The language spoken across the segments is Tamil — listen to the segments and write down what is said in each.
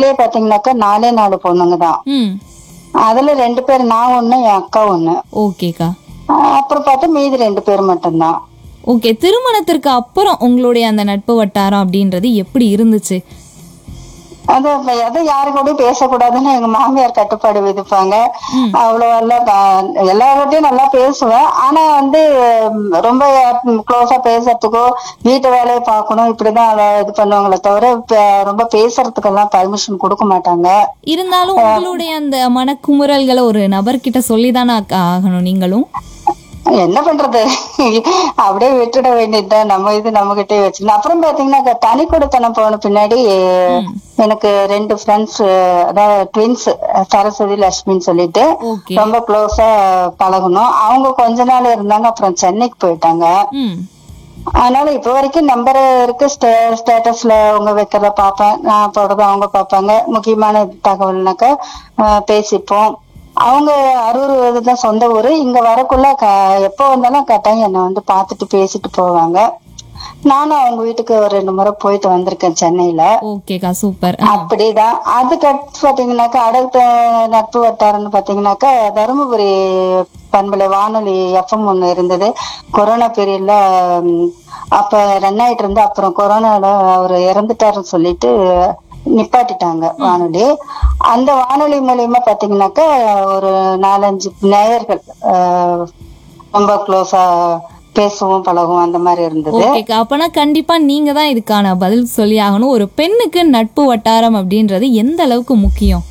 குடும்பத்திலேயே பாத்தீங்கன்னாக்கா நாலே நாலு பொண்ணுங்க தான் ம் அதுல ரெண்டு பேர் நான் ஒண்ணு என் அக்கா ஒண்ணு ஓகேக்கா ஆஹ் அப்புறம் பார்த்தா மீதி ரெண்டு பேர் மட்டும்தான் ஓகே திருமணத்திற்கு அப்புறம் உங்களுடைய அந்த நட்பு வட்டாரம் அப்படின்றது எப்படி இருந்துச்சு அது அப்ப எதை யாரு கூடயும் பேசக்கூடாதுன்னு எங்க மாமியார் கட்டுப்பாடு விதிப்பாங்க அவ்வளவு எல்லாம் பா- எல்லார்கிட்டயும் நல்லா பேசுவேன் ஆனா வந்து ம், ரொம்ப க்ளோஸா பேசுறதுக்கோ வீட்டு வேலையை பார்க்கணும் இப்படிதான் அவ இது பண்ணுவாங்களே தவிர ப- ரொம்ப பேசுறதுக்கெல்லாம் பர்மிஷன் கொடுக்க மாட்டாங்க இருந்தாலும் உங்களுடைய அந்த மனக்குமுறல்களை ஒரு நபர்கிட்ட சொல்லிதானே அக்கா ஆகணும் நீங்களும் என்ன பண்றது அப்படியே விட்டுட வேண்டியதுதான் நம்ம இது நம்ம கிட்டே வச்சுக்கணும் அப்புறம் பாத்தீங்கன்னா தனி கொடுத்தனம் போன பின்னாடி எனக்கு ரெண்டு ஃப்ரெண்ட்ஸ் அதாவது ட்வின்ஸ் சரஸ்வதி லட்சுமின்னு சொல்லிட்டு ஓகே ரொம்ப க்ளோஸா பழகணும் அவங்க கொஞ்ச நாள் இருந்தாங்க அப்புறம் சென்னைக்கு போயிட்டாங்க ம் அதனால இப்ப வரைக்கும் நம்பர் இருக்கு ஸ்டே- ஸ்டேட்டஸ்ல அவங்க வைக்கிறத பார்ப்பேன் நான் போடுறத அவங்க பார்ப்பாங்க முக்கியமான தகவல்னாக்கா ஆஹ் பேசிப்போம் அவங்க அரூர் இதுதான் சொந்த ஊரு இங்க வரக்குள்ள க- எப்போ வந்தாலும் கட்டாயம் என்னை வந்து பார்த்துட்டு பேசிட்டு போவாங்க நானும் அவங்க வீட்டுக்கு ஒரு ரெண்டு முறை போயிட்டு வந்திருக்கேன் சென்னையில ஓகேக்கா சூப்பர் அப்படிதான் அதுக்கு அடுத்து பாத்தீங்கன்னாக்கா அடுத்த நட்பு வட்டாரம்னு பாத்தீங்கன்னாக்கா தருமபுரி பண்பலை வானொலி எஃப்எம் ஒண்ணு இருந்தது கொரோனா பீரியட்ல ம், அப்ப ரன் ஆயிட்டு இருந்து அப்புறம் கொரோனால அவர் இறந்துட்டாருன்னு சொல்லிட்டு நிப்பாட்டிட்டாங்க வானொலி அந்த வானொலி மூலியமா பாத்தீங்கன்னாக்கா ஒரு நாலஞ்சு நேயர்கள் ஆஹ், ரொம்ப க்ளோஸா பேசுவோம் பழகுவோம் அந்த மாதிரி இருந்தது ஓகேக்கா அப்பனா கண்டிப்பா நீங்க தான் இதுக்கான பதில் சொல்லி ஆகணும் ஒரு பெண்ணுக்கு நட்பு வட்டாரம் அப்படின்றது எந்த அளவுக்கு முக்கியம்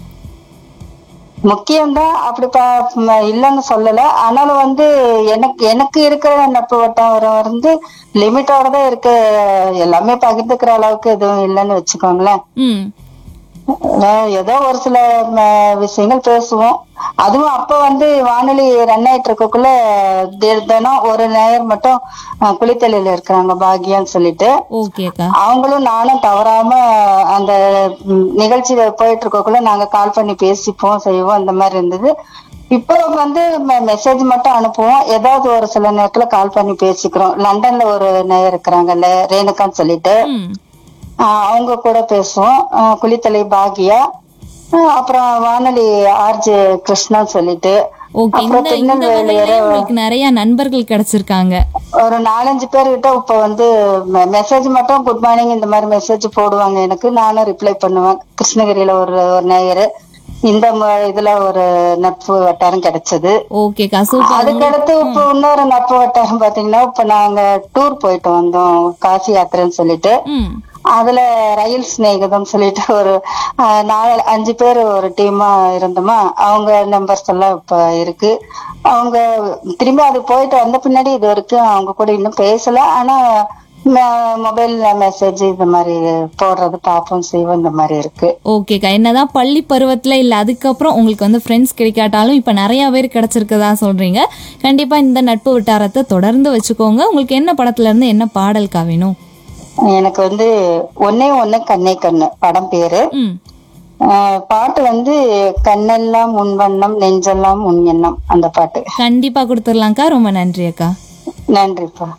முக்கியம்தான் அப்படி பா- ம- இல்லைன்னு சொல்லல ஆனாலும் வந்து எனக்கு எனக்கு இருக்கிற நட்பு வட்டம் வந்து லிமிட்டோட தான் இருக்கு எல்லாமே பகிர்ந்துக்கிற அளவுக்கு எதுவும் இல்லைன்னு வச்சுக்கோங்களேன் ம் அஹ் ஏதோ ஒரு சில ம, விஷயங்கள் பேசுவோம் அதுவும் அப்ப வந்து வானொலி ரன் ஆயிட்டு இருக்கக்குள்ள தி- தினம் ஒரு நேயர் மட்டும் அஹ், குளித்தலையில இருக்கிறாங்க பாக்கியான்னு சொல்லிட்டு ஓகேக்கா அவங்களும் நானும் தவறாம அந்த ம், நிகழ்ச்சி போயிட்டு இருக்கக்குள்ள நாங்க கால் பண்ணி பேசிப்போம் செய்வோம் அந்த மாதிரி இருந்தது இப்போ வந்து மெசேஜ் மட்டும் அனுப்புவோம் ஏதாவது ஒரு சில நேரத்துல கால் பண்ணி பேசிக்கிறோம் லண்டன்ல ஒரு நேயர் இருக்கிறாங்கல்ல ரேணுகான்னு சொல்லிட்டு ம் ஆஹ் அவங்க கூட பேசுவோம் ஆஹ் குளித்தலை பாகியா ஆஹ் அப்புறம் வானொலி ஆர்ஜே கிருஷ்ணான்னு சொல்லிட்டு ஓகே அப்புறம் இந்த இந்த திருநெல்வேலி வகையில உங்களுக்கு நிறைய நண்பர்கள் கிடைச்சிருக்காங்க ஒரு நாலஞ்சு பேர் கிட்ட இப்ப வந்து மெசேஜ் மட்டும் குட் மார்னிங் இந்த மாதிரி மெசேஜ் போடுவாங்க எனக்கு நானும் ரிப்ளை பண்ணுவேன் கிருஷ்ணகிரியில ஒரு ஒரு நேயர் இந்த ம- இதுல ஒரு நட்பு வட்டாரம் கிடைச்சது ஓகேக்கா சூப்பர் அதுக்கடுத்து இப்ப இன்னொரு நட்பு வட்டாரம் பாத்தீங்கன்னா இப்ப நாங்க டூர் போயிட்டு வந்தோம் காசி யாத்திரைன்னு சொல்லிட்டு ம் அதுல ரயில் சிநேகிதம் சொல்லிட்டு ஒரு ஆஹ், நாலு அஞ்சு பேர் ஒரு டீமா இருந்தோமா அவங்க நம்பர்ஸ் எல்லாம் இப்ப இருக்கு அவங்க திரும்பி அது போயிட்டு வந்த பின்னாடி இது வரைக்கும் அவங்க கூட இன்னும் பேசல ஆனா மொபைல் மெசேஜ் இந்த மாதிரி போடுறது பார்ப்போம் செய்வோம் இந்த மாதிரி இருக்கு ஓகேக்கா என்னதான் பள்ளி பருவத்துல இல்ல அதுக்கப்புறம் உங்களுக்கு வந்து ஃப்ரெண்ட்ஸ் கிடைக்காட்டாலும் இப்ப நிறைய பேர் கிடைச்சிருக்கதா சொல்றீங்க கண்டிப்பா இந்த நட்பு வட்டாரத்தை தொடர்ந்து வச்சுக்கோங்க உங்களுக்கு என்ன படத்துல இருந்து என்ன பாடல்கா வேணும் எனக்கு வந்து ஒன்னே ஒண்ணு கண்ணே கண்ணு படம் பேரு ம் ஆஹ், பாட்டு வந்து கண்ணெல்லாம் உன் வண்ணம் நெஞ்செல்லாம் உன் எண்ணம் அந்த பாட்டு கண்டிப்பா கொடுத்துடலாம்க்கா ரொம்ப நன்றி அக்கா நன்றிப்பா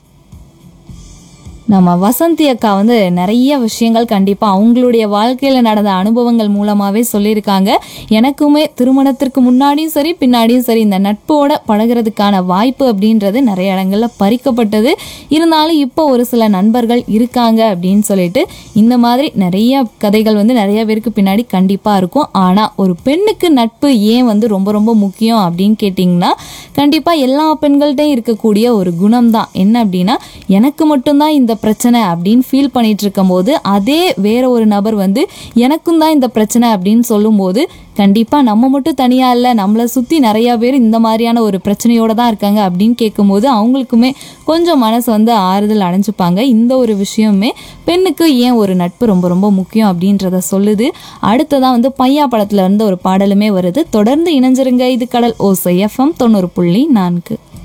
நம்ம வசந்தி அக்கா வந்து நிறைய விஷயங்கள் கண்டிப்பாக அவங்களுடைய வாழ்க்கையில் நடந்த அனுபவங்கள் மூலமாகவே சொல்லியிருக்காங்க எனக்குமே திருமணத்திற்கு முன்னாடியும் சரி பின்னாடியும் சரி இந்த நட்போட பழகுறதுக்கான வாய்ப்பு அப்படின்றது நிறைய இடங்களில் பறிக்கப்பட்டது இருந்தாலும் இப்போ ஒரு சில நண்பர்கள் இருக்காங்க அப்படின்னு சொல்லிட்டு இந்த மாதிரி நிறைய கதைகள் வந்து நிறைய பேருக்கு பின்னாடி கண்டிப்பாக இருக்கும் ஆனால் ஒரு பெண்ணுக்கு நட்பு ஏன் வந்து ரொம்ப ரொம்ப முக்கியம் அப்படின்னு கேட்டிங்கன்னா கண்டிப்பாக எல்லா பெண்கள்கிட்டையும் இருக்கக்கூடிய ஒரு குணம் தான் என்ன அப்படின்னா எனக்கு மட்டும்தான் இந்த பிரச்சனை அப்படின்னு ஃபீல் பண்ணிட்டு இருக்கும்போது அதே வேற ஒரு நபர் வந்து எனக்கும் தான் இந்த பிரச்சனை அப்படின்னு சொல்லும்போது கண்டிப்பாக நம்ம மட்டும் தனியாக இல்லை நம்மளை சுற்றி நிறையா பேர் இந்த மாதிரியான ஒரு பிரச்சனையோட தான் இருக்காங்க அப்படின்னு கேட்கும்போது அவங்களுக்குமே கொஞ்சம் மனசு வந்து ஆறுதல் அடைஞ்சுப்பாங்க இந்த ஒரு விஷயமே பெண்ணுக்கு ஏன் ஒரு நட்பு ரொம்ப ரொம்ப முக்கியம் அப்படின்றத சொல்லுது அடுத்ததான் வந்து பையா படத்துல இருந்து ஒரு பாடலுமே வருது தொடர்ந்து இணைஞ்சிருங்க இது கடல் ஓசை எஃப்எம் தொண்ணூறு புள்ளி நான்கு